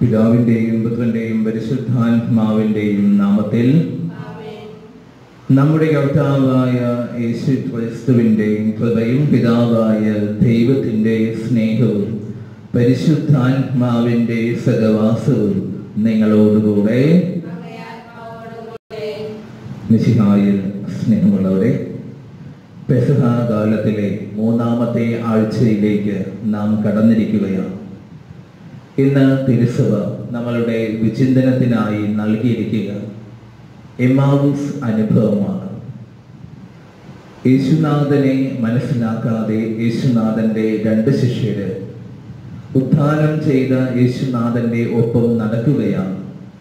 പിതാവിൻ്റെയും പുത്രൻ്റെയും പരിശുദ്ധാത്മാവിൻ്റെയും നാമത്തിൽ നമ്മുടെ കർത്താവായ യേശു ക്രിസ്തുവിൻ്റെയും കൃപയും പിതാവായ ദൈവത്തിൻ്റെ സ്നേഹവും പരിശുദ്ധാത്മാവിൻ്റെ സഹവാസവും നിങ്ങളോടുകൂടെ മിശിഹായിൽ സ്നേഹമുള്ളവരെ പെസഹ കാലത്തിലെ മൂന്നാമത്തെ ആഴ്ചയിലേക്ക് നാം കടന്നിരിക്കുകയാണ് ഇന്ന് തിരുസഭ നമ്മളുടെ വിചിന്തനത്തിനായി നൽകിയിരിക്കുക എമാവൂസ് അനുഭവമാണ് യേശുനാഥനെ മനസ്സിലാക്കാതെ യേശുനാഥന്റെ രണ്ട് ശിഷ്യര് ഉത്ഥാനം ചെയ്ത യേശുനാഥന്റെ ഒപ്പം നടക്കുകയാണ്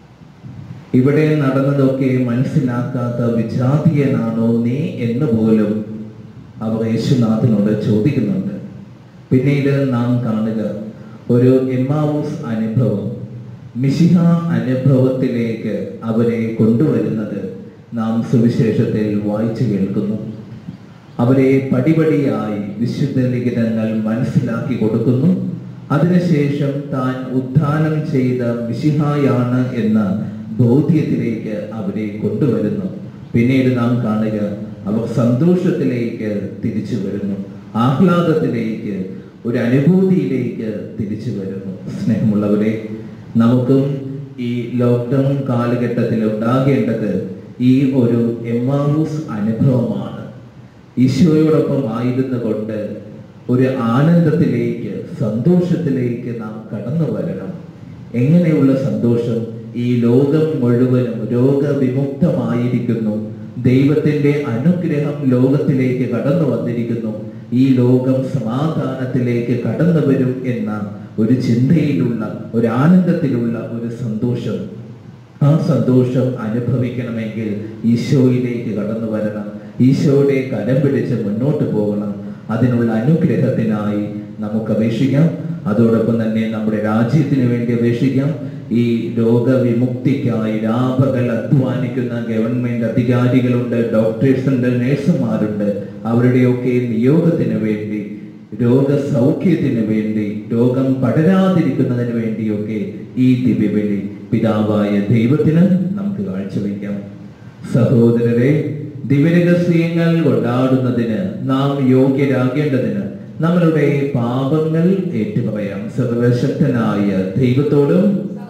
ഇവിടെ നടന്നതൊക്കെ മനസ്സിലാക്കാത്ത വിജാതീയനാണോ നീ എന്ന് പോലും അവർ യേശുനാഥനോട് ചോദിക്കുന്നുണ്ട് പിന്നീട് നാം കാണുക ഒരു എമ്മാവൂസ് അനുഭവം മിശിഹ അനുഭവത്തിലേക്ക് അവരെ കൊണ്ടുവരുന്നത് നാം സുവിശേഷത്തിൽ വായിച്ചു കേൾക്കുന്നു അവരെ പടിപടിയായി വിശുദ്ധ ലിഖിതങ്ങൾ മനസ്സിലാക്കി കൊടുക്കുന്നു അതിനുശേഷം താൻ ഉത്ഥാനം ചെയ്ത മിശിഹായാണ് എന്ന ബോധ്യത്തിലേക്ക് അവരെ കൊണ്ടുവരുന്നു പിന്നീട് നാം കാണുക അവർ സന്തോഷത്തിലേക്ക് തിരിച്ചു വരുന്നു ആഹ്ലാദത്തിലേക്ക് ഒരു അനുഭൂതിയിലേക്ക് തിരിച്ചു വരുന്നു സ്നേഹമുള്ളവരെ നമുക്കും ഈ ലോക്ക്ഡൗൺ കാലഘട്ടത്തിൽ ഉണ്ടാകേണ്ടത് ഈ ഒരു എമ്മാവൂസ് അനുഭവമാണ് ഈശോയോടൊപ്പം ആയിരുന്നു കൊണ്ട് ഒരു ആനന്ദത്തിലേക്ക് സന്തോഷത്തിലേക്ക് നാം കടന്നു വരണം എങ്ങനെയുള്ള സന്തോഷം ഈ ലോകം മുഴുവനും രോഗവിമുക്തമായിരിക്കുന്നു ദൈവത്തിന്റെ അനുഗ്രഹം ലോകത്തിലേക്ക് കടന്നു വന്നിരിക്കുന്നു ഈ ലോകം സമാധാനത്തിലേക്ക് കടന്നു വരും എന്ന ഒരു ചിന്തയിലുള്ള ഒരു ആനന്ദത്തിലുള്ള ഒരു സന്തോഷം ആ സന്തോഷം അനുഭവിക്കണമെങ്കിൽ ഈശോയിലേക്ക് കടന്നു വരണം ഈശോയുടെ കരം പിടിച്ച് മുന്നോട്ട് പോകണം അതിനുള്ള അനുഗ്രഹത്തിനായി നമുക്ക് അപേക്ഷിക്കാം അതോടൊപ്പം തന്നെ നമ്മുടെ രാജ്യത്തിന് വേണ്ടി അപേക്ഷിക്കാം ഈ രോഗവിമുക്തിക്കായി രാപകൽ അധ്വാനിക്കുന്ന ഗവൺമെന്റ് അധികാരികളുണ്ട് ഡോക്ടേഴ്സ് ഉണ്ട് നഴ്സുമാരുണ്ട് അവരുടെയൊക്കെ നിയോഗത്തിന് വേണ്ടി രോഗസൗഖ്യത്തിന് വേണ്ടി രോഗം പടരാതിരിക്കുന്നതിന് വേണ്ടിയൊക്കെ ഈ ദിവ്യബലി പിതാവായ ദൈവത്തിന് നമുക്ക് കാഴ്ചവെക്കാം സഹോദരരെ ദിവ്യരഹസ്യങ്ങൾ കൊണ്ടാടുന്നതിന് നാം യോഗ്യരാകേണ്ടതിന് നമ്മളുടെ പാപങ്ങൾ ഏറ്റുപറയാം സർവശക്തനായ ദൈവത്തോടും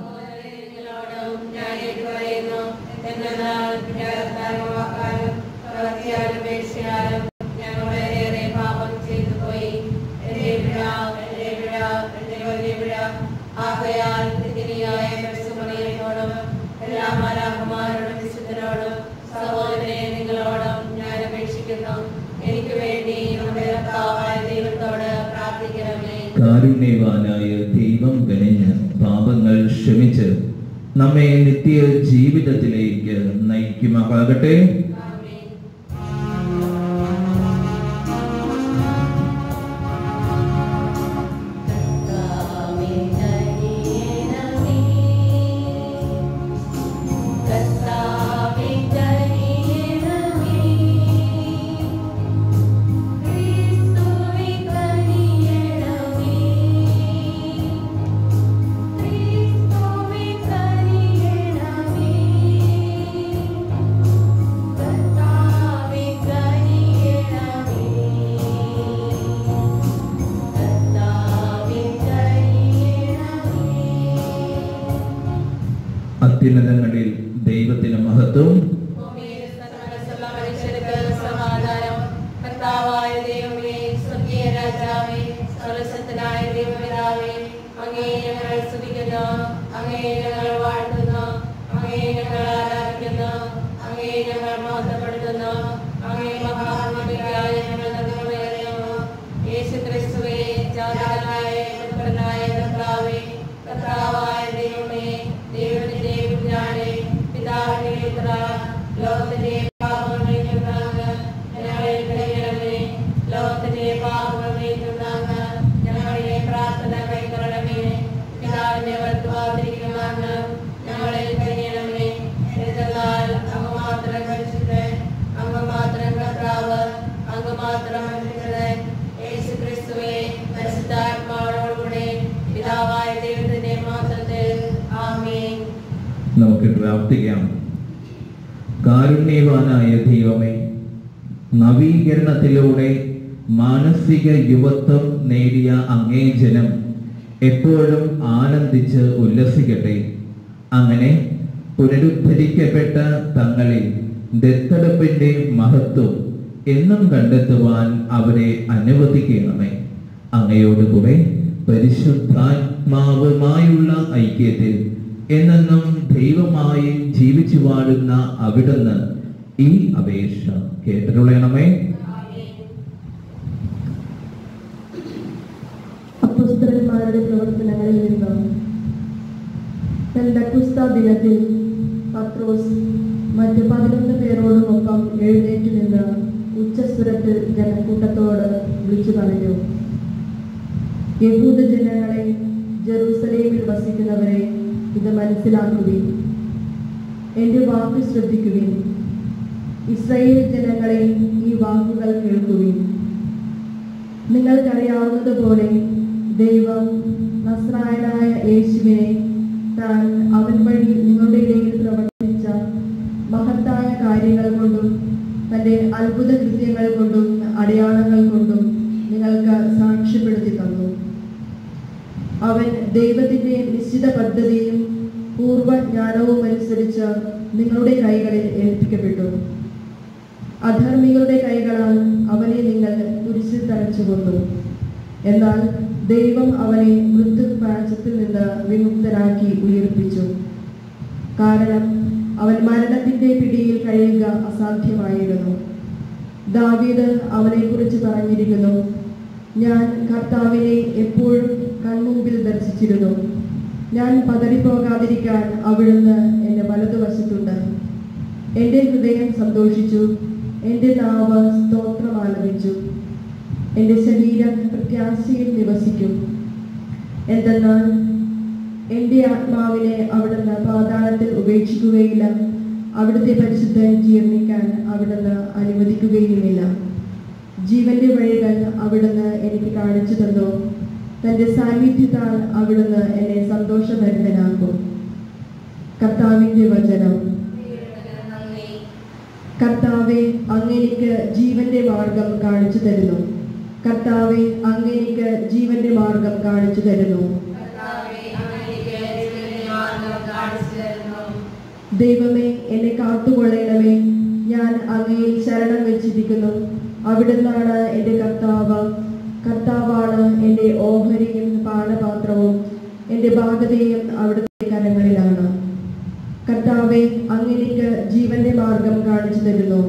ആകയാൽ നിത്യനിയായ പരിശുമണിയോടും എല്ലാ മാലാകുമാരോടും വിശുദ്ധരോടും സഹോദരനെ നിങ്ങളോടും ഞാൻ അപേക്ഷിക്കുന്നു എനിക്ക് വേണ്ടി നമ്മുടെ കർത്താവായ ദൈവത്തോട് പ്രാർത്ഥിക്കണമേ കാരുണ്യവാനായ ദൈവം കനിഞ്ഞ് പാപങ്ങൾ ക്ഷമിച്ച് നമ്മെ നിത്യ ജീവിതത്തിലേക്ക് നയിക്കുമാറാകട്ടെ ആമേൻ കർത്താവേ കനിയണമേ കർത്താവേ കനിയണമേ ക്രിസ്തുവേ കനിയണമേ ക്രിസ്തുവേ കനിയണമേ കർത്താവേ കനിയണമേ കർത്താവേ കനിയണമേ അത്യുന്നതങ്ങളിൽ ദൈവത്തിന് മഹത്വം ഭൂമിയിൽ സകല മനുഷ്യർക്ക് സമാധാനം കർത്താവായ ദൈവമേ സ്വർഗീയ രാജാവേ സർവശക്തനായ ദൈവപിതാവേ അങ്ങേ ഞങ്ങൾ സ്തുതിക്കുന്നു അങ്ങേ ഞങ്ങൾ വാഴ്ത്തുന്നു അങ്ങേ ഞങ്ങൾ ആരാധിക്കുന്നു അങ്ങേ ഞങ്ങൾ മഹത്വപ്പെടുത്തുന്നു അങ്ങേ മഹാത്മകയായ ഞങ്ങൾ നന്ദി പറയുന്നു യേശു ക്രിസ്തുവേ ജാതകനായ പുത്രനായ കർത്താവേ കർത്താവായ ദൈവമേ ദൈവത്തിന്റെ കുഞ്ഞാണേ പിതാവിന്റെ പുത്ര ലോകത്തിന്റെ പാപങ്ങൾ നീക്കുന്നതാക ഞങ്ങളെ കൈയിടമേ ലോകത്തിന്റെ പാപങ്ങൾ നീക്കുന്നതാക ഞങ്ങളുടെ പ്രാർത്ഥന കൈക്കൊള്ളണമേ പിതാവിന്റെ വർത്തമാതിരിക്കുന്നതാക ഞങ്ങളെ കൈയിടമേ എന്തെന്നാൽ അങ്ങ് മാത്രം പരിശുദ്ധ അങ്ങ് പ്രാർത്ഥിക്കാം കാരുണ്യവാനായ ദൈവമേ നവീകരണത്തിലൂടെ മാനസിക യുവത്വം നേടിയ അങ്ങേ ജനം എപ്പോഴും ആനന്ദിച്ച് ഉല്ലസിക്കട്ടെ അങ്ങനെ പുനരുദ്ധരിക്കപ്പെട്ട തങ്ങളിൽ ദത്തെടുപ്പിന്റെ മഹത്വം എന്നും കണ്ടെത്തുവാൻ അവരെ അനുവദിക്കണമേ അങ്ങയോടുകൂടെ പരിശുദ്ധാത്മാവുമായുള്ള ഐക്യത്തിൽ എന്നെന്നും ദൈവമായി ജീവിച്ചു വാഴുന്ന അവിടുന്ന് ഈ അപേക്ഷ കേട്ടിട്ടുള്ളണമേ അപ്പസ്തലന്മാരുടെ പ്രവർത്തനങ്ങളിൽ നിന്ന് പെന്തക്കുസ്ത ദിനത്തിൽ പത്രോസ് മറ്റ് പതിനൊന്ന് പേരോടുമൊപ്പം എഴുന്നേറ്റ് നിന്ന് ഉച്ചസ്വരത്തിൽ ജനക്കൂട്ടത്തോട് വിളിച്ചു പറഞ്ഞു യഹൂദ ജനങ്ങളെ ജെറൂസലേമിൽ വസിക്കുന്നവരെ ഇത് മനസ്സിലാക്കുവിൻ എൻ്റെ വാക്ക് ശ്രദ്ധിക്കുവിൻ ഇസ്രായേൽ ജനങ്ങളെ ഈ വാക്കുകൾ കേൾക്കുവിൻ നിങ്ങൾക്കറിയാവുന്നതുപോലെ ദൈവം നസ്രായനായ യേശുവിനെ താൻ അവൻ വഴി നിങ്ങളുടെ ഇടയിൽ പ്രവർത്തിച്ച മഹത്തായ കാര്യങ്ങൾ കൊണ്ടും തൻ്റെ അത്ഭുത കൃത്യങ്ങൾ കൊണ്ടും അടയാളങ്ങൾ കൊണ്ടും നിങ്ങൾക്ക് സാക്ഷ്യപ്പെടുത്തി തന്നു അവൻ ദൈവത്തിൻ്റെ നിശ്ചിത പദ്ധതിയും പൂർവ്വജ്ഞാനവും അനുസരിച്ച് നിങ്ങളുടെ കൈകളിൽ ഏൽപ്പിക്കപ്പെട്ടു അധർമ്മികളുടെ കൈകളാൽ അവനെ നിങ്ങൾ കുരിശിൽ തറച്ചു കൊന്നു എന്നാൽ ദൈവം അവനെ മൃത്യുപാശത്തിൽ നിന്ന് വിമുക്തനാക്കി ഉയർപ്പിച്ചു കാരണം അവൻ മരണത്തിന്റെ പിടിയിൽ കഴിയുക അസാധ്യമായിരുന്നു ദാവീദ് അവനെക്കുറിച്ച് പറഞ്ഞിരിക്കുന്നു ഞാൻ കർത്താവിനെ എപ്പോഴും കൺമുമ്പിൽ ദർശിച്ചിരുന്നു ഞാൻ പതറിപ്പോകാതിരിക്കാൻ അവിടുന്ന് എൻ്റെ വലതുവശത്തുണ്ട് എൻ്റെ ഹൃദയം സന്തോഷിച്ചു എൻ്റെ നാവ് സ്തോത്രം ആലപിച്ചു എൻ്റെ ശരീരം പ്രത്യാശയിൽ നിവസിക്കും എന്തെന്നാൽ എൻ്റെ ആത്മാവിനെ അവിടുന്ന് പാതാളത്തിൽ ഉപേക്ഷിക്കുകയില്ല അവിടുത്തെ പരിശുദ്ധൻ ജീർണിക്കാൻ അവിടുന്ന് അനുവദിക്കുകയുമില്ല ജീവന്റെ വഴികൾ അവിടുന്ന് എനിക്ക് കാണിച്ചു തന്നു തൻ്റെ സാന്നിധ്യത്താൽ അവിടുന്ന് എന്നെ സന്തോഷഭരിതനാക്കും കർത്താവിൻ്റെ വചനം കർത്താവെ അങ്ങെനിക്ക് ജീവന്റെ മാർഗം കാണിച്ചു തരുന്നു കർത്താവെ അങ്ങെനിക്ക് ജീവന്റെ മാർഗം കാണിച്ചു തരുന്നു ദൈവമേ എന്നെ കാത്തുകൊള്ളണമേ ഞാൻ അങ്ങയിൽ ശരണം വെച്ചിരിക്കുന്നു അവിടുന്നാണ് എൻ്റെ കർത്താവ് കർത്താവാണ് എൻ്റെ ഓഹരിയും പാനപാത്രവും എൻ്റെ ബാധതയും അവിടുത്തെ കരങ്ങളിലാണ് കർത്താവെ അങ്ങനെക്ക് ജീവന്റെ മാർഗം കാണിച്ചു തരുന്നു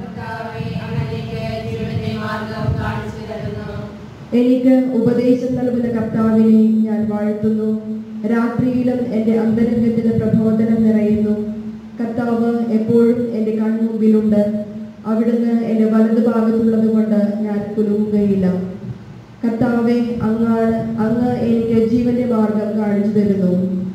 എനിക്ക് ഉപദേശം നൽകുന്ന കർത്താവിനെ ഞാൻ വാഴ്ത്തുന്നു രാത്രിയിലും എൻ്റെ അന്തരംഗത്തിന് പ്രബോധനം നിറയുന്നു കർത്താവ് എപ്പോഴും എൻ്റെ കൺമുമ്പിലുണ്ട് അവിടുന്ന് എൻ്റെ വലതു ഭാഗത്തുള്ളത് കൊണ്ട് ഞാൻ കുലുങ്ങുകയില്ല കർത്താവെ അങ്ങാണ് അങ്ങ് എനിക്ക് ജീവന്റെ മാർഗം കാണിച്ചു തരുന്നു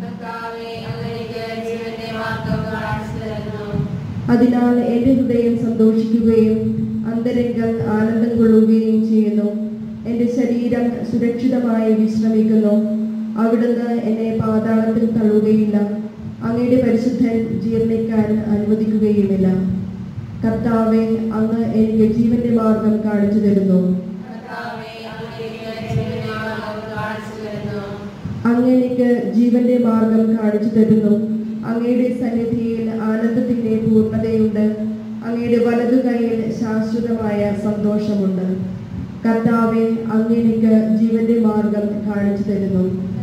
അതിനാൽ എൻ്റെ ഹൃദയം സന്തോഷിക്കുകയും അന്തരംഗം ആനന്ദം കൊള്ളുകയും ചെയ്യുന്നു എൻ്റെ ശരീരം സുരക്ഷിതമായി വിശ്രമിക്കുന്നു അവിടുന്ന് എന്നെ പാതാളത്തിൽ തള്ളുകയില്ല അങ്ങയുടെ പരിശുദ്ധൻ ജീർണിക്കാൻ അനുവദിക്കുകയുമില്ല കർത്താവെ അങ്ങ് എനിക്ക് ജീവന്റെ മാർഗം കാണിച്ചു തരുന്നു അങ്ങനെക്ക് ജീവന്റെ മാർഗം കാണിച്ചു തരുന്നു അങ്ങയുടെ സന്നിധിയിൽ ആനന്ദത്തിന്റെ പൂർണ്ണതയുണ്ട് അങ്ങയുടെ വലതു കൈയിൽ ശാശ്വതമായ സന്തോഷമുണ്ട് കർത്താവെ അങ്ങനെക്ക് ജീവന്റെ മാർഗം കാണിച്ചു തരുന്നു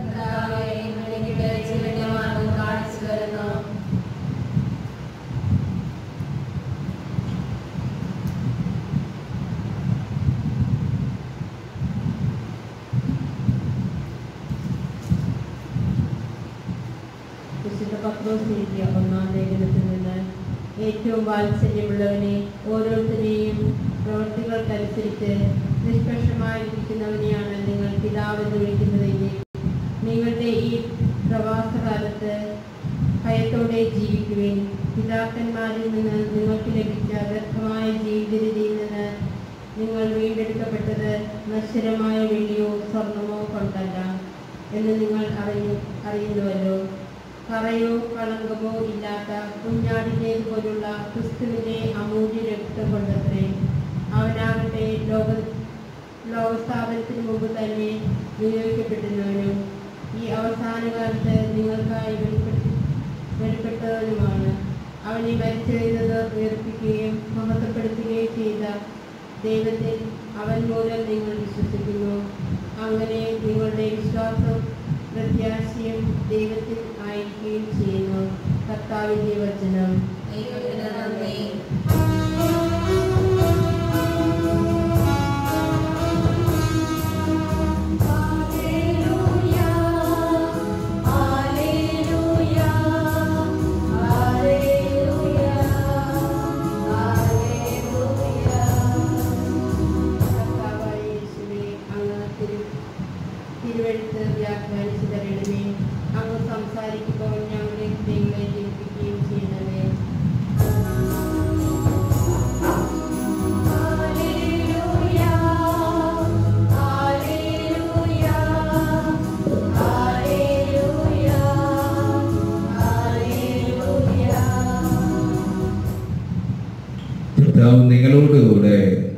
വിശുദ്ധ പത്രോസ് എഴുതിയ ഒന്നാം ലേഖനത്തിൽ നിന്ന് ഏറ്റവും വാത്സല്യമുള്ളവനെ ഓരോരുത്തരെയും പ്രവൃത്തികൾക്കനുസരിച്ച് നിഷ്പക്ഷമായിരിക്കുന്നവനെയാണ് നിങ്ങൾ പിതാവെന്ന് വിളിക്കുന്നതെങ്കിൽ നിങ്ങളുടെ ഈ പ്രവാസകാലത്ത് ഭയത്തോടെ ജീവിക്കുവിൻ പിതാക്കന്മാരിൽ നിന്ന് നിങ്ങൾക്ക് ലഭിച്ച വ്യർത്ഥമായ ജീവിതരീതിയിൽ നിന്ന് നിങ്ങൾ വീണ്ടെടുക്കപ്പെട്ടത് നശ്വരമായ വെള്ളിയോ സ്വർണമോ കൊണ്ടല്ല എന്ന് നിങ്ങൾ അറിഞ്ഞു അറിയുന്നുവല്ലോ കറയോ കളങ്കമോ ഇല്ലാത്ത കുഞ്ഞാടിനെ പോലുള്ള ക്രിസ്തുവിന്റെ അമൂല്യ രക്തം കൊണ്ടത്രേ അവനാകട്ടെ ലോക ലോകസ്ഥാപനത്തിന് മുമ്പ് തന്നെ നിയോഗിക്കപ്പെട്ടിരുന്നവനും ഈ അവസാന കാലത്ത് നിങ്ങൾക്കായി വെളിപ്പെടുത്തി വെളിപ്പെട്ടവനുമാണ് അവനെ മരിച്ചെഴുന്നത് ഉയർപ്പിക്കുകയും മഹത്വപ്പെടുത്തുകയും ചെയ്ത ദൈവത്തിൽ അവൻ മൂലം നിങ്ങൾ വിശ്വസിക്കുന്നു അങ്ങനെ നിങ്ങളുടെ വിശ്വാസം പ്രത്യാശയും ദൈവത്തിൽ ആയിരിക്കുകയും ചെയ്യുന്നു കർത്താവിന്റെ വചനം ദൈവത്തിന് നന്ദി കർത്താവായ യേശുവേ, അങ്ങ് തിരു- തിരുവെഴുത്ത് വ്യാഖ്യാനിച്ചു തരണമേ അങ്ങ് സംസാരിക്കുമ്പോൾ ഞങ്ങളുടെ ഹൃദയങ്ങളെ ജനിപ്പിക്കുകയും ചെയ്യണമേ കർത്താവ് നിങ്ങളോടുകൂടെ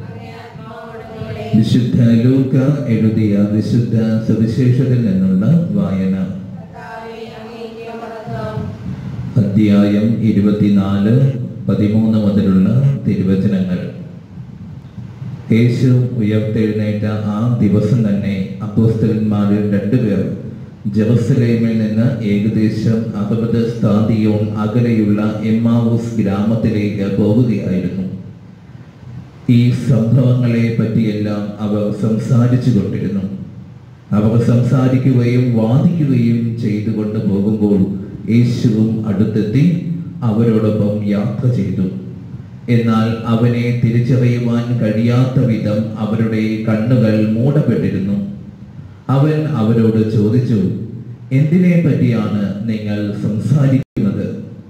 വിശുദ്ധ ലൂക്ക എഴുതിയ വിശുദ്ധ സുവിശേഷത്തിൽ നിന്നുള്ള വായന അധ്യായം ഇരുപത്തിനാല് പതിമൂന്ന് മുതലുള്ള തിരുവചനങ്ങൾ യേശു ഉയർത്തെഴുന്നേറ്റ ആ ദിവസം തന്നെ അപ്പോസ്തലന്മാരിൽ രണ്ടുപേർ ജെറുസലേമിൽ നിന്ന് ഏകദേശം അറുപത് സ്ഥാതിയോൺ അകലെയുള്ള എമ്മാവൂസ് ഗ്രാമത്തിലേക്ക് പോവുകയായിരുന്നു ഈ സംഭവങ്ങളെ പറ്റിയെല്ലാം അവർ സംസാരിച്ചു കൊണ്ടിരുന്നു അവർ സംസാരിക്കുകയും വാദിക്കുകയും ചെയ്തുകൊണ്ട് പോകുമ്പോൾ യേശുവും അടുത്തെത്തി അവരോടൊപ്പം യാത്ര ചെയ്തു എന്നാൽ അവനെ തിരിച്ചറിയുവാൻ കഴിയാത്ത വിധം അവരുടെ കണ്ണുകൾ മൂടപ്പെട്ടിരുന്നു അവൻ അവരോട് ചോദിച്ചു എന്തിനെ പറ്റിയാണ് നിങ്ങൾ സംസാരിക്കുന്നത്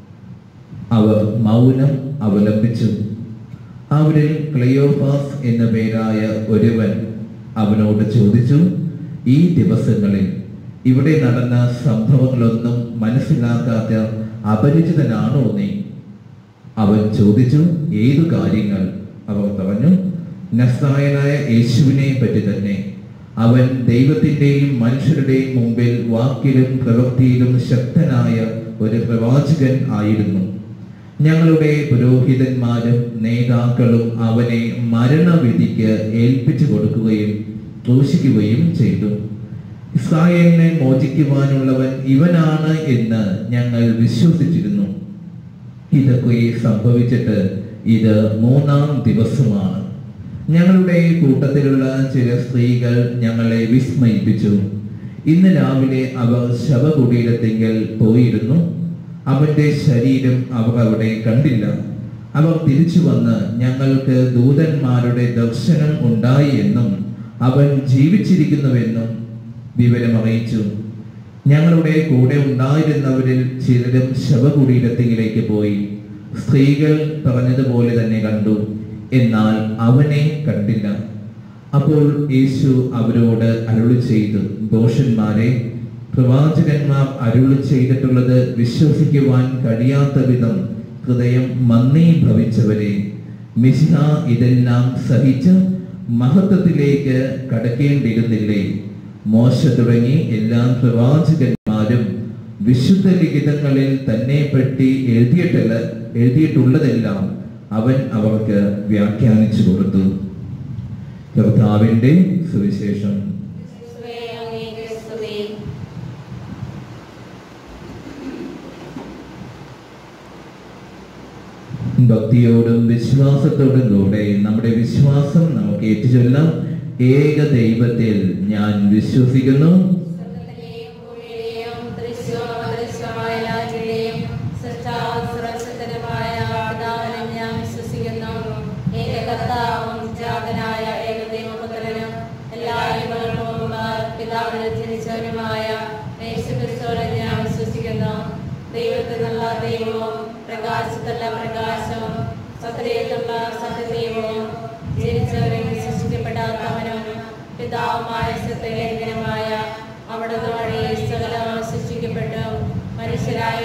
അവർ മൗനം അവലംബിച്ചു അവരിൽ ക്ലിയോഫാസ് എന്ന പേരായ ഒരുവൻ അവനോട് ചോദിച്ചു ഈ ദിവസങ്ങളിൽ ഇവിടെ നടന്ന സംഭവങ്ങളൊന്നും മനസ്സിലാക്കാത്ത അപരിചിതനാണോ നീ അവൻ ചോദിച്ചു ഏതു കാര്യങ്ങൾ അവർ പറഞ്ഞു നസ്രായനായ യേശുവിനെ പറ്റി തന്നെ അവൻ ദൈവത്തിന്റെയും മനുഷ്യരുടെയും മുമ്പിൽ വാക്കിലും പ്രവൃത്തിയിലും ശക്തനായ ഒരു പ്രവാചകൻ ആയിരുന്നു ഞങ്ങളുടെ പുരോഹിതന്മാരും നേതാക്കളും അവനെ മരണവിധിക്ക് ഏൽപ്പിച്ചു കൊടുക്കുകയും ക്രൂശിക്കുകയും ചെയ്തു ഇസ്രായേലിനെ മോചിക്കുവാനുള്ളവൻ ഇവനാണ് എന്ന് ഞങ്ങൾ വിശ്വസിച്ചിരുന്നു ഇതൊക്കെ സംഭവിച്ചിട്ട് ഇത് മൂന്നാം ദിവസമാണ് ഞങ്ങളുടെ കൂട്ടത്തിലുള്ള ചില സ്ത്രീകൾ ഞങ്ങളെ വിസ്മയിപ്പിച്ചു ഇന്ന് രാവിലെ അവർ ശവകുടീരത്തിങ്കൽ പോയിരുന്നു അവന്റെ ശരീരം അവർ അവിടെ കണ്ടില്ല അവർ തിരിച്ചു വന്ന് ഞങ്ങൾക്ക് ദൂതന്മാരുടെ ദർശനം ഉണ്ടായി എന്നും അവൻ ജീവിച്ചിരിക്കുന്നുവെന്നും വിവരമറിയിച്ചു ഞങ്ങളുടെ കൂടെ ഉണ്ടായിരുന്നവരിൽ ചിലരും ശവകുടീരത്തിലേക്ക് പോയി സ്ത്രീകൾ പറഞ്ഞതുപോലെ തന്നെ കണ്ടു എന്നാൽ അവനെ കണ്ടില്ല അപ്പോൾ യേശു അവരോട് അരുളി ചെയ്തു ദോഷന്മാരെ പ്രവാചകന്മാർ അരുളി ചെയ്തിട്ടുള്ളത് വിശ്വസിക്കുവാൻ കഴിയാത്ത വിധം ഹൃദയം മന്ദീഭവിച്ചവരെ മിശിഹ ഇതെല്ലാം സഹിച്ച് മഹത്വത്തിലേക്ക് കടക്കേണ്ടിയിരുന്നില്ലേ മോശ തുടങ്ങി എല്ലാ പ്രവാചകന്മാരും വിശുദ്ധ ലിഖിതങ്ങളിൽ തന്നെ പറ്റി എഴുതിയിട്ടല്ല എഴുതിയിട്ടുള്ളതെല്ലാം അവൻ അവർക്ക് വ്യാഖ്യാനിച്ചു കൊടുത്തു കർത്താവിന്റെ സുവിശേഷം ക്രിസ്തുവേ, അങ്ങേക്ക് സ്തുതി. ഭക്തിയോടും വിശ്വാസത്തോടും കൂടെ നമ്മുടെ വിശ്വാസം നമുക്ക് ഏറ്റുചൊല്ലാം ഏക ദൈവത്തിൽ ഞാൻ വിശ്വസിക്കുന്നു സ്വർഗ്ഗത്തിലെയും ഭൂമിയിലെയും ദൃശ്യവും അദൃശ്യവുമായ എല്ലാറ്റിലെയും സൃഷ്ടാവും സുരക്ഷിതനുമായ പിതാവിനെ ഞാൻ വിശ്വസിക്കുന്നു ഏക കർത്താവും ജാതനായ ഏകദൈവപുത്രനും എല്ലാ യുഗങ്ങൾക്കും മുമ്പ് പിതാവിനെ ജനിച്ചവനുമായ യേശുക്രിസ്തുവിനെ ഞാൻ വിശ്വസിക്കുന്നു ദൈവത്തിൽ നിന്നുള്ള ദൈവവും പ്രകാശത്തുള്ള പ്രകാശവും സത്യത്തിലുള്ള സത്യദൈവവും ജനിച്ചവരും വിശ്വസിക്കപ്പെടാത്തവനും പിതാവുമായ സത്യലേഖനമായ അവിടുന്ന് വഴി സകലം സൃഷ്ടിക്കപ്പെട്ടു മനുഷ്യരായ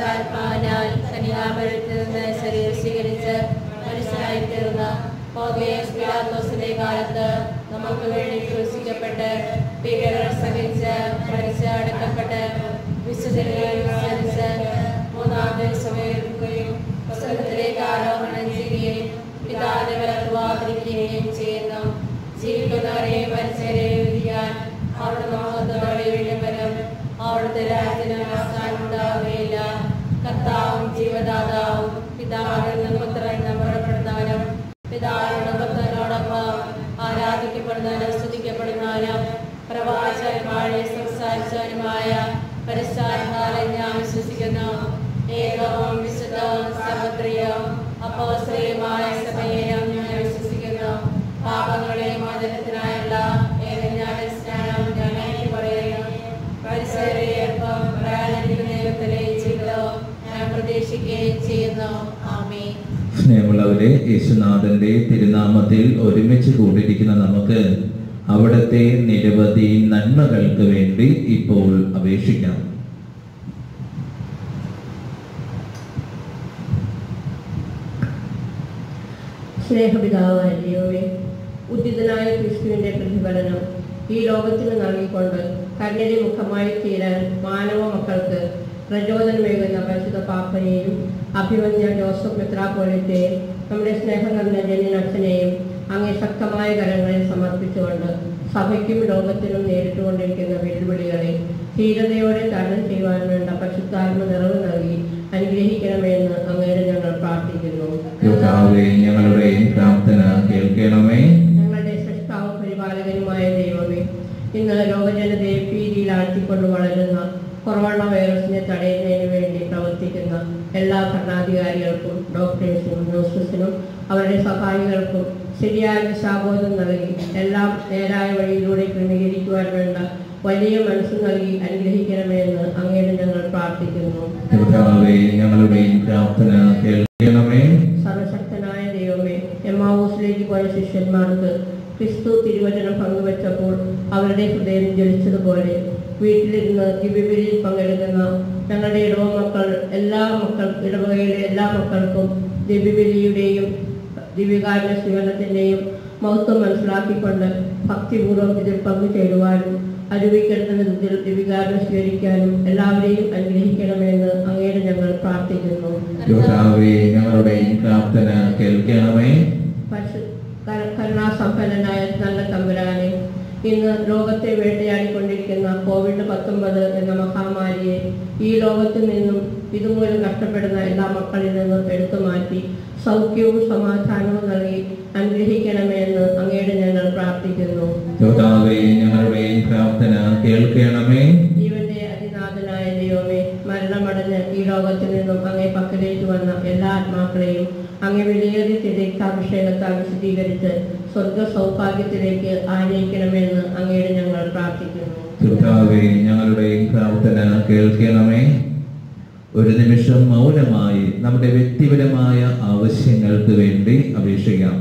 പരിശുദ്ധാത്മാവിനാൽ കന്യാപുരത്തിൽ നിന്ന് ശരീരം സ്വീകരിച്ച് മനുഷ്യനായി തീർന്ന പൗലോസ് പിലാത്തോസിന്റെ കാലത്ത് നമുക്ക് വേണ്ടി ക്രൂശിക്കപ്പെട്ട് പീഡകൾ സഹിച്ച് മരിച്ച് അടക്കപ്പെട്ട് വിശുദ്ധരെ വിസ്മരിച്ച് മൂന്നാം ദിവസം ഉയർത്തുകയും സ്വർഗത്തിലേക്ക് ആരോഹണം ചെയ്യുകയും പിതാവിനെ വിലക്കുവാതിരിക്കുകയും ചെയ്യുന്നു ജീവിക്കുന്നവരെയും മരിച്ചവരെയും വിധിക്കാൻ അവിടുന്ന് മഹത്വത്തോടെ വീണ്ടും വരും അവിടുത്തെ രാജ്യത്തിന് അവസാനം ഉണ്ടാവുകയില്ല കർത്താവും ജീവദാതാവും പിതാവിൽ നിന്ന് പുത്രൻ പുറപ്പെടുന്നവനും പിതാവിനോട് പുത്രനോടൊപ്പം ആരാധിക്കപ്പെടുന്നവനും സ്തുതിക്കപ്പെടുന്നവനും പ്രവാചകന്മാരെ സംസാരിച്ചവനുമായ പരിശാത്മാരെ ഞാൻ വിശ്വസിക്കുന്നു ഏകവും വിശുദ്ധവും സമുദ്രിയവും അപ്പോശ്രീയമായ സഭയെയും ഞാൻ വിശ്വസിക്കുന്നു പാപങ്ങളെ മോചനത്തിനായുള്ള ഏകജ്ഞാന സ്നാനം ഞാൻ എനിക്ക് പറയുന്നു പരിസരയപ്പം പ്രാരംഭിക ദൈവത്തിലെ ജീവിതവും ഞാൻ പ്രതീക്ഷിക്കുകയും ചെയ്യുന്നു ആമേ സ്നേഹമുള്ളവരെ യേശുനാഥന്റെ തിരുനാമത്തിൽ ഒരുമിച്ച് കൂടിയിരിക്കുന്ന നമുക്ക് അവിടുത്തെ നിരവധി നന്മകൾക്ക് വേണ്ടി ഇപ്പോൾ അപേക്ഷിക്കാം സ്നേഹപിതാവായ ദൈവമേ ഉദ്ധിതനായ ക്രിസ്തുവിന്റെ പ്രതിഫലനം ഈ ലോകത്തിന് നൽകിക്കൊണ്ട് കണ്ണിന്റെ മുഖമായി തീരാൻ മാനവ മക്കൾക്ക് പ്രചോദനമേകുന്ന പരിശുദ്ധ പാപ്പനെയും അഭിമന്യ ജോസഫ് മെത്രാപോലത്തെയും നമ്മുടെ സ്നേഹം നിറഞ്ഞ ജനിനച്ഛനെയും അങ്ങേ ശക്തമായ കരങ്ങളിൽ സമർപ്പിച്ചുകൊണ്ട് സഭയ്ക്കും ലോകത്തിനും നേരിട്ടുകൊണ്ടിരിക്കുന്ന വെല്ലുവിളികളെ ധീരതയോടെ തരണം ചെയ്യുവാൻ വേണ്ട പരിശുദ്ധാത്മ നിറവ് നൽകി അനുഗ്രഹിക്കണമെന്ന് അങ്ങയുടെ ഞങ്ങൾ പ്രാർത്ഥിക്കുന്നു കർത്താവേ ഞങ്ങളുടെ പ്രാർത്ഥന കേൾക്കണമേ ഞങ്ങളുടെ സൃഷ്ടാവും പരിപാലകനുമായ ദൈവമേ ഇന്ന് ലോകജനതയെ ഭീതിയിൽ ആഴ്ത്തിക്കൊണ്ട് വളരുന്ന കൊറോണ വൈറസിനെ തടയുന്നതിന് വേണ്ടി പ്രവർത്തിക്കുന്ന എല്ലാ ഭരണാധികാരികൾക്കും ഡോക്ടേഴ്സിനും നഴ്സസിനും അവരുടെ സഹായികൾക്കും ശരിയായ ദിശാബോധം നൽകി എല്ലാം നേരായ വഴിയിലൂടെ ക്രമീകരിക്കുവാൻ വേണ്ട വലിയ മനസ്സ് നൽകി അനുഗ്രഹിക്കണമെന്ന് അങ്ങയുടെ ഞങ്ങൾ പ്രാർത്ഥിക്കുന്നു കർത്താവേ ഞങ്ങളുടെ പ്രാർത്ഥന കേൾക്കണമേ സർവശക്തനായ ദൈവമേ എമ്മാവൂസിലേക്ക് പോയ ശിഷ്യന്മാർക്ക് ക്രിസ്തു തിരുവചനം പങ്കുവച്ചപ്പോൾ അവരുടെ ഹൃദയം ജ്വലിച്ചതുപോലെ വീട്ടിലിരുന്ന് ദിവ്യബലിയിൽ പങ്കെടുക്കുന്ന ഞങ്ങളുടെ ഇടവ മക്കൾ എല്ലാ മക്കൾ ഇടവകയിലെ എല്ലാ മക്കൾക്കും ദിവ്യബലിയുടെയും ദിവ്യകാരുണ്യ സ്വീകരണത്തിൻ്റെയും മഹത്വം മനസ്സിലാക്കിക്കൊണ്ട് ഭക്തിപൂർവ്വം ഇതിൽ പങ്കുചേരുവാനും അരുവിക്കെടുത്ത വിധത്തിൽ ദിവ്യകാരുണ്യം സ്വീകരിക്കാനും എല്ലാവരെയും അനുഗ്രഹിക്കണമെന്ന് അങ്ങയുടെ ഞങ്ങൾ പ്രാർത്ഥിക്കുന്നു കർത്താവേ ഞങ്ങളുടെ പ്രാർത്ഥന കേൾക്കണമേ പരിശു- കര- കരുണാസമ്പന്നനായ നല്ല തമ്പുരാനെ ഇന്ന് ലോകത്തെ വേട്ടയാടിക്കൊണ്ടിരിക്കുന്ന കോവിഡ് പത്തൊമ്പത് എന്ന മഹാമാരിയെ ഈ ലോകത്തു നിന്നും ഇതുമൂലം കഷ്ടപ്പെടുന്ന എല്ലാ മക്കളിൽ നിന്നും എടുത്തു മാറ്റി സൗഖ്യവും സമാധാനവും നൽകി അനുഗ്രഹിക്കണമെന്ന് അങ്ങയുടെ ഞങ്ങൾ പ്രാർത്ഥിക്കുന്നു കർത്താവേ ഞങ്ങളുടെ പ്രാർത്ഥന കേൾക്കണമേ ജീവന്റെ അതിനാഥനായ ദൈവമേ മരണമടഞ്ഞ് ഈ ലോകത്തിൽ നിന്നും അങ്ങേ പക്കലേക്ക് വന്ന എല്ലാ ആത്മാക്കളെയും അങ്ങേ വിലയേറിയ തിരക്കാഭിഷേകത്താൽ വിശദീകരിച്ച് സ്വർഗ സൗഭാഗ്യത്തിലേക്ക് ആനയിക്കണമെന്ന് അങ്ങയുടെ ഞങ്ങൾ പ്രാർത്ഥിക്കുന്നു കർത്താവേ ഞങ്ങളുടെ പ്രാർത്ഥന കേൾക്കണമേ ഒരു നിമിഷം മൗനമായി നമ്മുടെ വ്യക്തിപരമായ ആവശ്യങ്ങൾക്ക് വേണ്ടി അപേക്ഷിക്കാം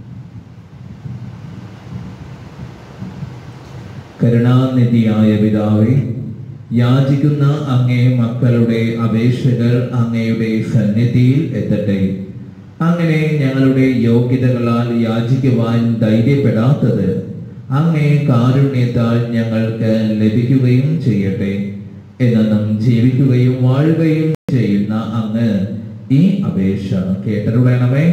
കരുണാനിധിയായ പിതാവേ യാചിക്കുന്ന അങ്ങേ മക്കളുടെ അപേക്ഷകൾ അങ്ങയുടെ സന്നിധിയിൽ എത്തട്ടെ അങ്ങനെ ഞങ്ങളുടെ യോഗ്യതകളാൽ യാചിക്കുവാൻ ധൈര്യപ്പെടാത്തത് അങ്ങേ കാരുണ്യത്താൽ ഞങ്ങൾക്ക് ലഭിക്കുകയും ചെയ്യട്ടെ എന്നും ജീവിക്കുകയും വാഴുകയും ചെയ്യുന്ന അങ്ങ് ഈ അപേക്ഷ കേട്ടരുളണമേ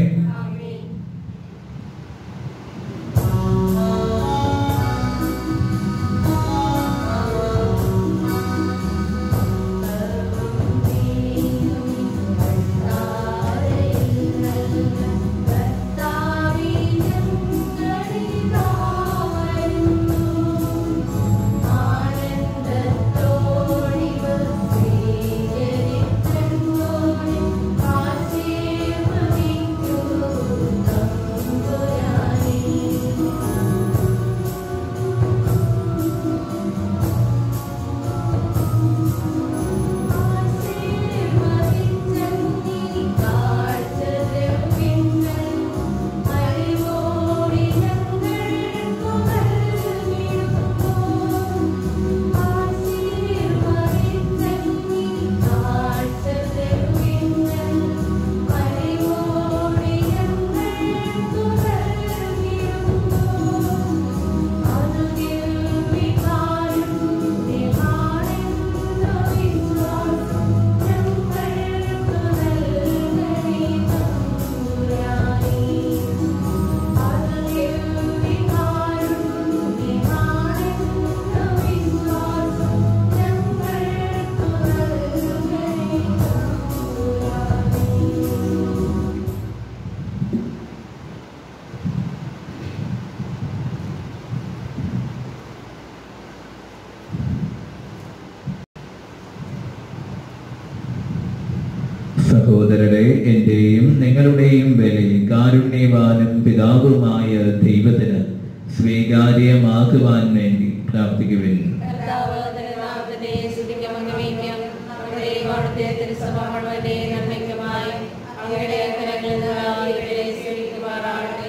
ആശീർവദിക്കൂ സഹോദരരെ എന്റെയും നിങ്ങളുടെയും ബലി കാരുണ്യവാനും പിതാവുമായ ദൈവത്തിന് സ്വീകാര്യമാക്കുവാൻ വേണ്ടി പ്രാർത്ഥിക്കുവിൻ കർത്താവ് തന്റെ നാമത്തിന്റെ സ്തുതിക്കും അംഗീകരിക്കും നമ്മുടെ അവിടുത്തെ തിരുസഭ മുഴുവന്റെ നന്മയ്ക്കുമായി അങ്ങയുടെ കരങ്ങളിൽ നിന്ന് ഇവരെ സ്വീകരിക്കുമാറാകട്ടെ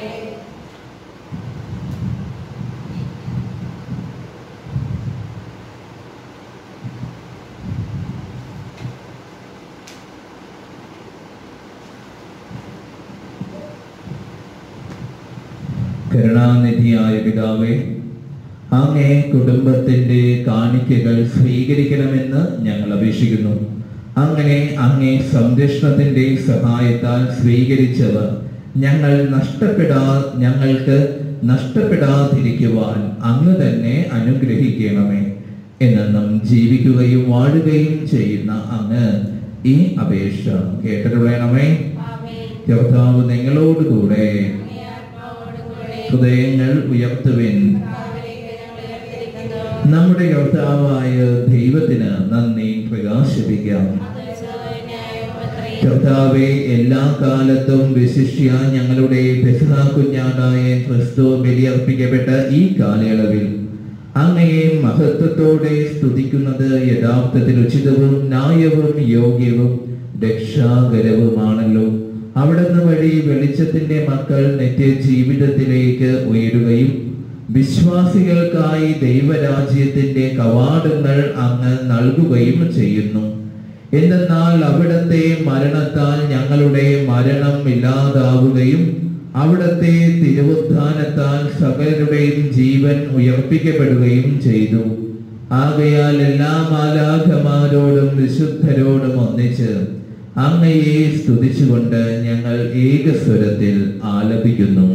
കരുണാനിധിയായ പിതാവേ അങ്ങേ കുടുംബത്തിന്റെ കാണിക്കകൾ സ്വീകരിക്കണമെന്ന് ഞങ്ങൾ അപേക്ഷിക്കുന്നു അങ്ങനെ അങ്ങേ സംരക്ഷണത്തിന്റെ സഹായത്താൽ സ്വീകരിച്ചവർ ഞങ്ങൾ നഷ്ടപ്പെടാ ഞങ്ങൾക്ക് നഷ്ടപ്പെടാതിരിക്കുവാൻ അങ്ങ് തന്നെ അനുഗ്രഹിക്കണമേ എന്നും ജീവിക്കുകയും വാഴുകയും ചെയ്യുന്ന അങ്ങ് ഈ അപേക്ഷ കേട്ടിട്ടുള്ളണമേ ആമേൻ കർത്താവ് നിങ്ങളോടുകൂടെ അങ്ങേ ആത്മാവോടുകൂടെ ഹൃദയങ്ങൾ ഉയർത്തുവിൻ കർത്താവിലേക്ക് ഞങ്ങൾ ഉയർത്തിരിക്കുന്നു നമ്മുടെ കർത്താവായ ദൈവത്തിന് നന്ദി പ്രകാശിപ്പിക്കാം അത് ന്യായമത്രേ കർത്താവെ എല്ലാ കാലത്തും വിശിഷ്യ ഞങ്ങളുടെ പെസഹ കുഞ്ഞാടായ ക്രിസ്തു ബലിയർപ്പിക്കപ്പെട്ട ഈ കാലയളവിൽ അങ്ങയെ മഹത്വത്തോടെ സ്തുതിക്കുന്നത് യഥാർത്ഥത്തിൽ ഉചിതവും ന്യായവും യോഗ്യവും രക്ഷാകരവുമാണല്ലോ അവിടുന്ന് വഴി വെളിച്ചത്തിന്റെ മക്കൾ നിത്യ ജീവിതത്തിലേക്ക് ഉയരുകയും വിശ്വാസികൾക്കായി ദൈവരാജ്യത്തിന്റെ കവാടങ്ങൾ അങ്ങ് നൽകുകയും ചെയ്യുന്നു എന്തെന്നാൽ അവിടത്തെ മരണത്താൽ ഞങ്ങളുടെ മരണം ഇല്ലാതാവുകയും അവിടത്തെ തിരുവുത്ഥാനത്താൽ സകലരുടെയും ജീവൻ ഉയർപ്പിക്കപ്പെടുകയും ചെയ്തു ആകയാൽ എല്ലാ മാലാഖമാരോടും വിശുദ്ധരോടും ഒന്നിച്ച് അങ്ങയെ സ്തുതിച്ചുകൊണ്ട് ഞങ്ങൾ ഏകസ്വരത്തിൽ ആലപിക്കുന്നു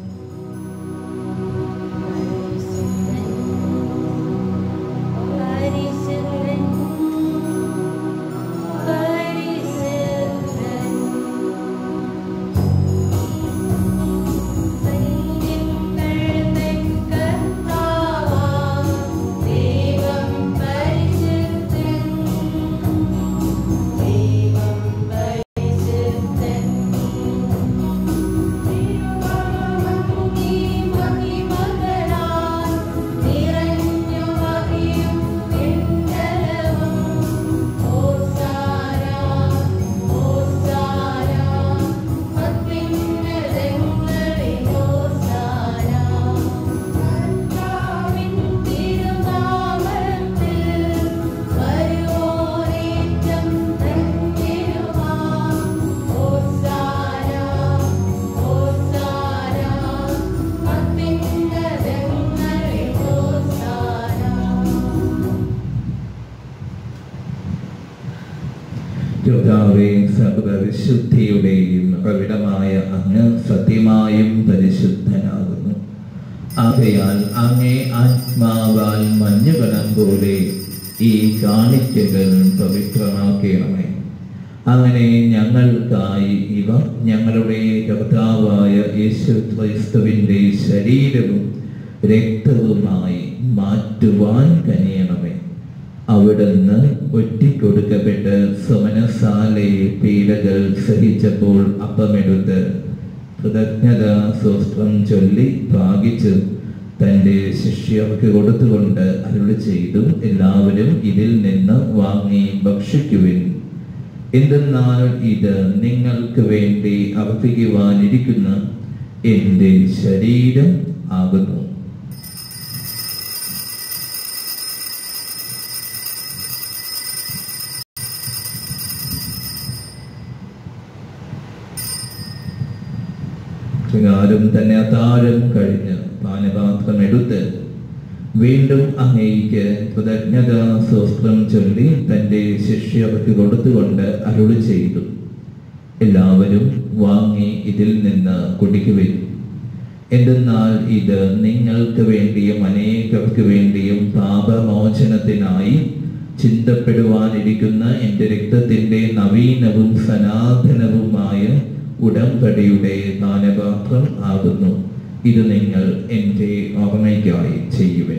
പരിശുദ്ധൻ പരിശുദ്ധൻ സൈന്യങ്ങളുടെ കർത്താവാം ദൈവം പരിശുദ്ധൻ ദൈവം പരിശുദ്ധൻ തിരുവമങ്ങി മഹിമകളാൽ നിറഞ്ഞു വഹിയും എന്തരവും ഓസാന ഓസാന അത്യുന്നതങ്ങളിൽ ഓസാന കർത്താവിൻ തിരുനാമത്തിൽ വരുവോരേറ്റം ധന്യരുമാം ഓസാന ഓസാന അത്യുന്നതങ്ങളിൽ ഓസാന യോദ്ധാവേ സർവവിശുദ്ധിയുടെയും പ്രവിടമായ അങ്ങ് സത്യമായും പരിശുദ്ധനാകുന്നു ആകയാൽ അങ്ങേ ആത്മാവാൽ മഞ്ഞുകണം പോലെ ഈ കാണിക്കകൾ പവിത്രമാക്കണമേ അങ്ങനെ ഞങ്ങൾക്കായി ഇവ ഞങ്ങളുടെ കർത്താവായ യേശു ക്രിസ്തുവിന്റെ ശരീരവും രക്തവുമായി മാറ്റുവാൻ കനിയണമേ അവിടുന്ന് ഒറ്റിക്കൊടുക്കപ്പെട്ട് സുമനസാലെ പീഡകൾ സഹിച്ചപ്പോൾ അപ്പമെടുത്ത് കൃതജ്ഞത സ്വസ്ത്രം ചൊല്ലി ഭാഗിച്ച് തൻ്റെ ശിഷ്യർക്ക് കൊടുത്തുകൊണ്ട് അരുളി ചെയ്തു എല്ലാവരും ഇതിൽ നിന്ന് വാങ്ങി ഭക്ഷിക്കുവിൻ എന്തെന്നാൽ ഇത് നിങ്ങൾക്ക് വേണ്ടി അർപ്പിക്കുവാനിരിക്കുന്ന എൻ്റെ ശരീരം ആകുന്നു ശൃംഗാരം തന്നെ അത്താഴം കഴിഞ്ഞ് പാനപാത്രം എടുത്ത് വീണ്ടും അങ്ങേക്ക് കൃതജ്ഞത സ്വസ്ത്രം ചൊല്ലി തന്റെ ശിഷ്യർക്ക് കൊടുത്തുകൊണ്ട് അരുളി ചെയ്തു എല്ലാവരും വാങ്ങി ഇതിൽ നിന്ന് കുടിക്കുവിൻ എന്തെന്നാൽ ഇത് നിങ്ങൾക്ക് വേണ്ടിയും അനേകർക്ക് വേണ്ടിയും പാപമോചനത്തിനായി ചിന്തപ്പെടുവാനിരിക്കുന്ന എൻ്റെ രക്തത്തിൻ്റെ നവീനവും സനാതനവുമായ ഉടമ്പടിയുടെ പാനപാത്രം ആകുന്നു ഇത് നിങ്ങൾ എൻ്റെ ഓർമ്മയ്ക്കായി ചെയ്യുവിൻ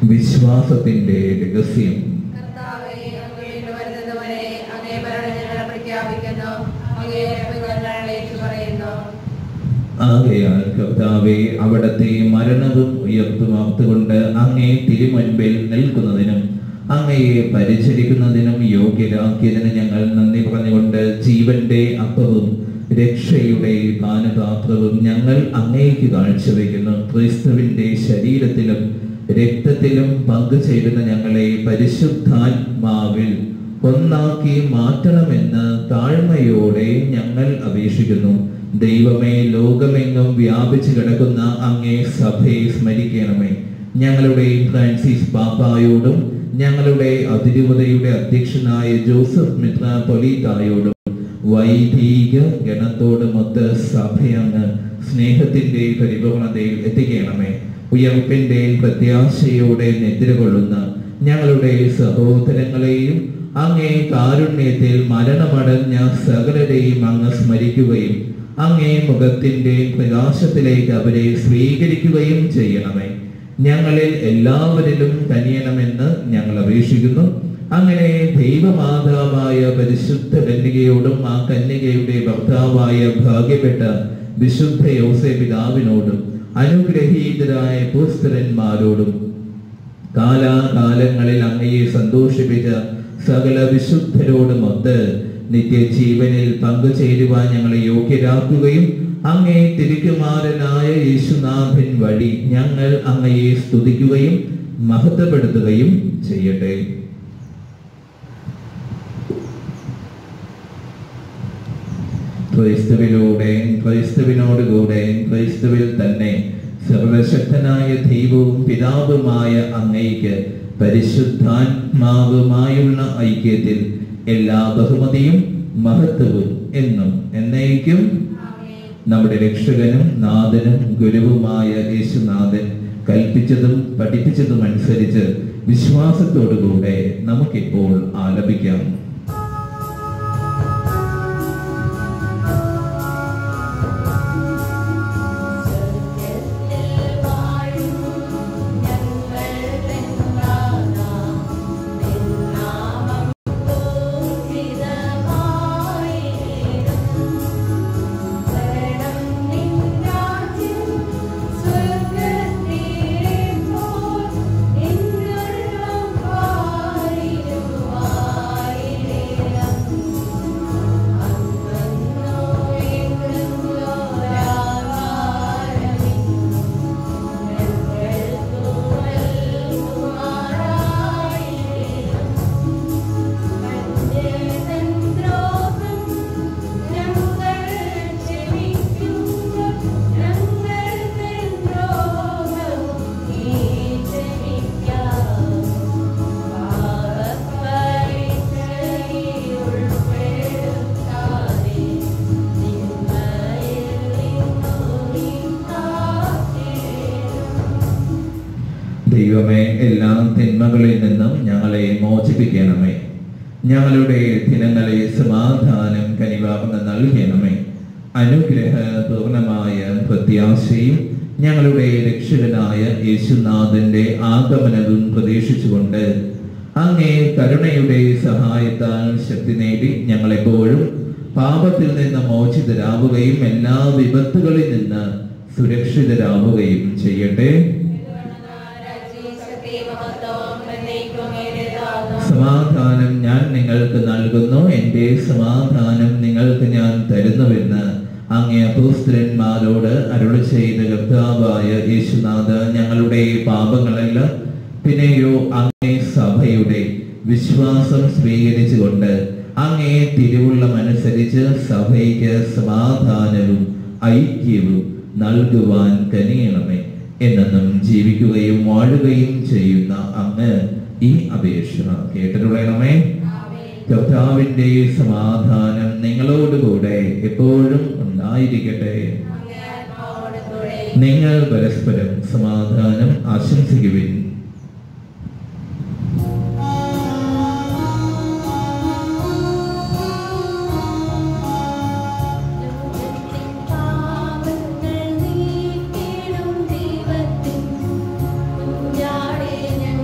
വിശ്വാസത്തിന്റെ രഹസ്യം കർത്താവേ, അങ്ങ് വീണ്ടും വരുന്നതുവരെ അങ്ങേ ഭരണം ഞങ്ങൾ പ്രഖ്യാപിക്കുന്നു അങ്ങേ ഉറപ്പുകൾ ഞങ്ങൾ ഏറ്റുപറയുന്നു ആകയാൽ കർത്താവെ അവിടത്തെ മരണവും ഉയർത്തുമാർത്തുകൊണ്ട് അങ്ങേ തിരുമുൻപിൽ നിൽക്കുന്നതിനും അങ്ങയെ പരിചരിക്കുന്നതിനും യോഗ്യരാക്കിയതിന് ഞങ്ങൾ നന്ദി പറഞ്ഞുകൊണ്ട് ജീവന്റെ അപ്പവും രക്ഷയുടെ പാനപാത്രവും ഞങ്ങൾ അങ്ങേക്ക് കാഴ്ചവെക്കുന്നു ക്രിസ്തുവിന്റെ ശരീരത്തിലും രക്തത്തിലും പങ്കുചേരുന്ന ഞങ്ങളെ പരിശുദ്ധാത്മാവിൽ ഒന്നാക്കി മാറ്റണമെന്ന് താഴ്മയോടെ ഞങ്ങൾ അപേക്ഷിക്കുന്നു ദൈവമേ ലോകമെങ്ങും വ്യാപിച്ചു കിടക്കുന്ന അങ്ങേ സഭയെ സ്മരിക്കണമേ ഞങ്ങളുടെ ഫ്രാൻസിസ് പാപ്പായോടും ഞങ്ങളുടെ അതിരൂപതയുടെ അധ്യക്ഷനായ ജോസഫ് മിത്ര പൊലീതായോടും വൈദിക ഗണത്തോടുമൊത്ത് സഭയങ്ങ് സ്നേഹത്തിന്റെ പരിപൂർണതയിൽ എത്തിക്കണമേ ഉയർപ്പിന്റെ പ്രത്യാശയോടെ നിദ്രകൊള്ളുന്ന ഞങ്ങളുടെ സഹോദരങ്ങളെയും അങ്ങേ കാരുണ്യത്തിൽ മരണമടഞ്ഞ സകലരെയും അങ്ങ് സ്മരിക്കുകയും അങ്ങേ മുഖത്തിന്റെ പ്രകാശത്തിലേക്ക് അവരെ സ്വീകരിക്കുകയും ചെയ്യണമേ ഞങ്ങളിൽ എല്ലാവരിലും കനിയണമെന്ന് ഞങ്ങൾ അപേക്ഷിക്കുന്നു അങ്ങനെ ദൈവമാതാവായ പരിശുദ്ധ കന്യകയോടും ആ കന്യകയുടെ ഭർത്താവായ ഭാഗ്യപ്പെട്ട വിശുദ്ധ യോസെ പിതാവിനോടും അനുഗ്രഹീതരായ പുസ്തകന്മാരോടും കാലാകാലങ്ങളിൽ അങ്ങയെ സന്തോഷിപ്പിച്ച സകല വിശുദ്ധരോടുമൊത്ത് നിത്യജീവനിൽ പങ്കുചേരുവാൻ ഞങ്ങളെ യോഗ്യരാക്കുകയും അങ്ങേ തിരുക്കുമാരനായ യേശുനാഥൻ വഴി ഞങ്ങൾ അങ്ങയെ സ്തുതിക്കുകയും മഹത്വപ്പെടുത്തുകയും ചെയ്യട്ടെ ക്രൈസ്തുവിലൂടെ ക്രൈസ്തുവിനോടുകൂടെ ക്രൈസ്തുവിൽ തന്നെ സർവശക്തനായ ദൈവവും പിതാവുമായ അങ്ങയ്ക്ക് പരിശുദ്ധാത്മാവുമായുള്ള ഐക്യത്തിൽ എല്ലാ ബഹുമതിയും മഹത്വവും എന്നും എന്നേക്കും നമ്മുടെ രക്ഷകനും നാഥനും ഗുരുവുമായ യേശുനാഥൻ കൽപ്പിച്ചതും പഠിപ്പിച്ചതും അനുസരിച്ച് വിശ്വാസത്തോടുകൂടെ നമുക്കിപ്പോൾ ആലപിക്കാം ദൈവമേ എല്ലാ തിന്മകളിൽ നിന്നും ഞങ്ങളെ മോചിപ്പിക്കണമേ ഞങ്ങളുടെ ദിനങ്ങളെ സമാധാനം കനിവാർന്ന് നൽകണമേ അനുഗ്രഹ പൂർണമായ പ്രത്യാശയും ഞങ്ങളുടെ രക്ഷകനായ യേശുനാഥന്റെ ആഗമനവും പ്രതീക്ഷിച്ചുകൊണ്ട് അങ്ങേ കരുണയുടെ സഹായത്താൽ ശക്തി നേടി ഞങ്ങളെപ്പോഴും പാപത്തിൽ നിന്ന് മോചിതരാവുകയും എല്ലാ വിപത്തുകളിൽ നിന്ന് സുരക്ഷിതരാവുകയും ചെയ്യട്ടെ സമാധാനം ഞാൻ നിങ്ങൾക്ക് നൽകുന്നു എൻ്റെ സമാധാനം നിങ്ങൾക്ക് ഞാൻ തരുന്നുവെന്ന് അങ്ങേ അപ്പോസ്തലന്മാരോട് അരുളി ചെയ്ത കർത്താവായ യേശുനാഥ ഞങ്ങളുടെ പാപങ്ങളെല്ലാം പിന്നെയോ അങ്ങേ സഭയുടെ വിശ്വാസം സ്വീകരിച്ചുകൊണ്ട് അങ്ങേ തിരുവുള്ളമനുസരിച്ച് സഭയ്ക്ക് സമാധാനവും ഐക്യവും നൽകുവാൻ കനിയണമേ എന്നെന്നും ജീവിക്കുകയും വാഴുകയും ചെയ്യുന്ന അങ്ങ് ഈ അപേക്ഷ കേട്ടിട്ടുള്ളണമേ കർത്താവിന്റെ സമാധാനം നിങ്ങളോടുകൂടെ എപ്പോഴും ഉണ്ടായിരിക്കട്ടെ നിങ്ങൾ പരസ്പരം സമാധാനം ആശംസിക്കുവിൻ പാപങ്ങൾ നീക്കിടും ദൈവത്തിൻ കുഞ്ഞാടേ ഞങ്ങൾ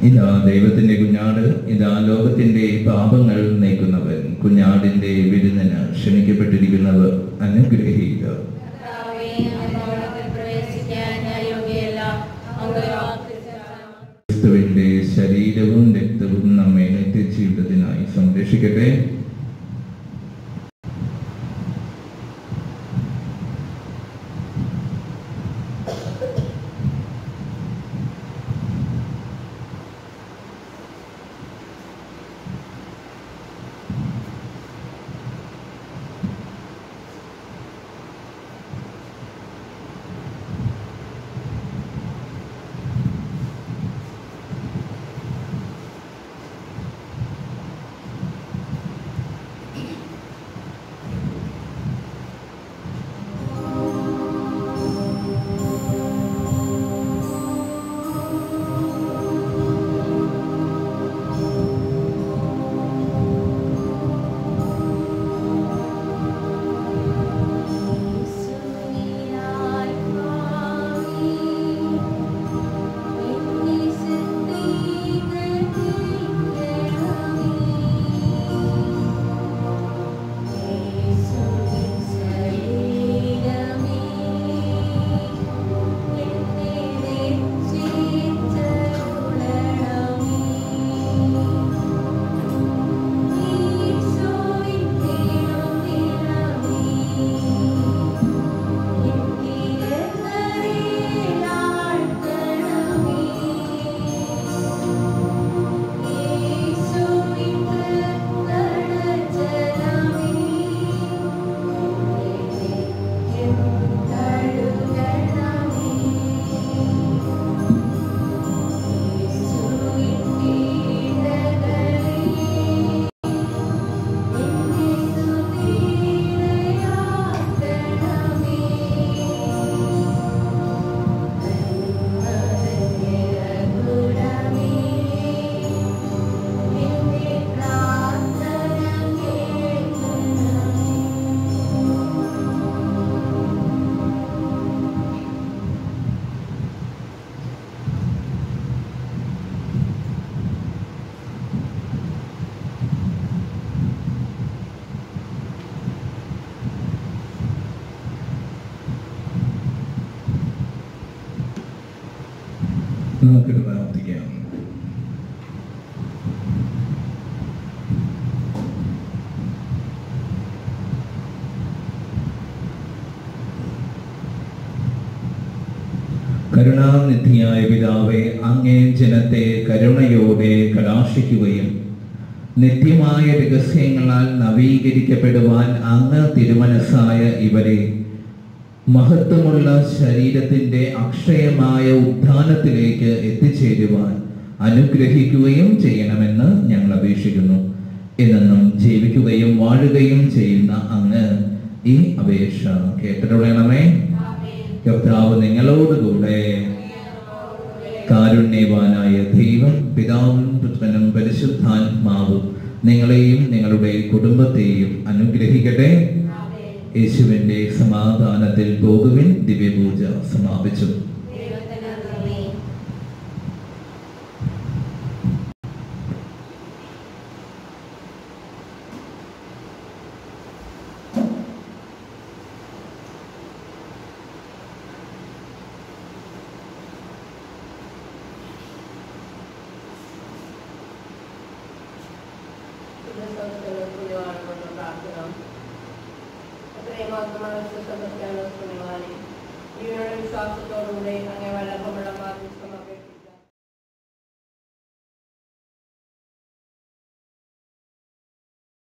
ഇതാ ദൈവത്തിന്റെ കുഞ്ഞാട് ഇതാ ലോകത്തിന്റെ പാപങ്ങൾ നീക്കുന്നവൻ കുഞ്ഞാടിന്റെ വിരുന്നിന് ക്ഷണിക്കപ്പെട്ടിരിക്കുന്നവർ അനുഗ്രഹിക്കുക കർത്താവേ, അങ്ങ് ഭവനത്തിൽ പ്രവേശിക്കാൻ ഞാൻ യോഗ്യയല്ല. അങ്ങ് വാഗ്ദത്തം ക്രിസ്തുവിന്റെ ശരീരവും രക്തവും നമ്മെ നിത്യജീവിതത്തിനായി സംരക്ഷിക്കട്ടെ നമുക്ക് പ്രാർത്ഥിക്കാം കരുണാനിധിയായ പിതാവെ അങ്ങേ ജനത്തെ കരുണയോടെ കലാശിക്കുകയും നിത്യമായ രഹസ്യങ്ങളാൽ നവീകരിക്കപ്പെടുവാൻ അങ്ങ് തിരുമനസ്സായ ഇവരെ മഹത്വമുള്ള ശരീരത്തിന്റെ അക്ഷയമായ ഉത്ഥാനത്തിലേക്ക് എത്തിച്ചേരുവാൻ അനുഗ്രഹിക്കുകയും ചെയ്യണമെന്ന് ഞങ്ങൾ അപേക്ഷിക്കുന്നു എന്നെന്നും ജീവിക്കുകയും വാഴുകയും ചെയ്യുന്ന അങ്ങ് ഈ അപേക്ഷ കേട്ടിട്ടുള്ളണമേ കർത്താവ് നിങ്ങളോടുകൂടെ കാരുണ്യവാനായ ദൈവം പിതാവും പുത്രനും പരിശുദ്ധാത്മാവും നിങ്ങളെയും നിങ്ങളുടെ കുടുംബത്തെയും അനുഗ്രഹിക്കട്ടെ യേശുവിന്റെ സമാധാനത്തിൽ പോകുവിൻ ദിവ്യപൂജ സമാപിച്ചു ദൈവത്തിന് നന്ദി വിശ്വാസത്തോടുകൂടെ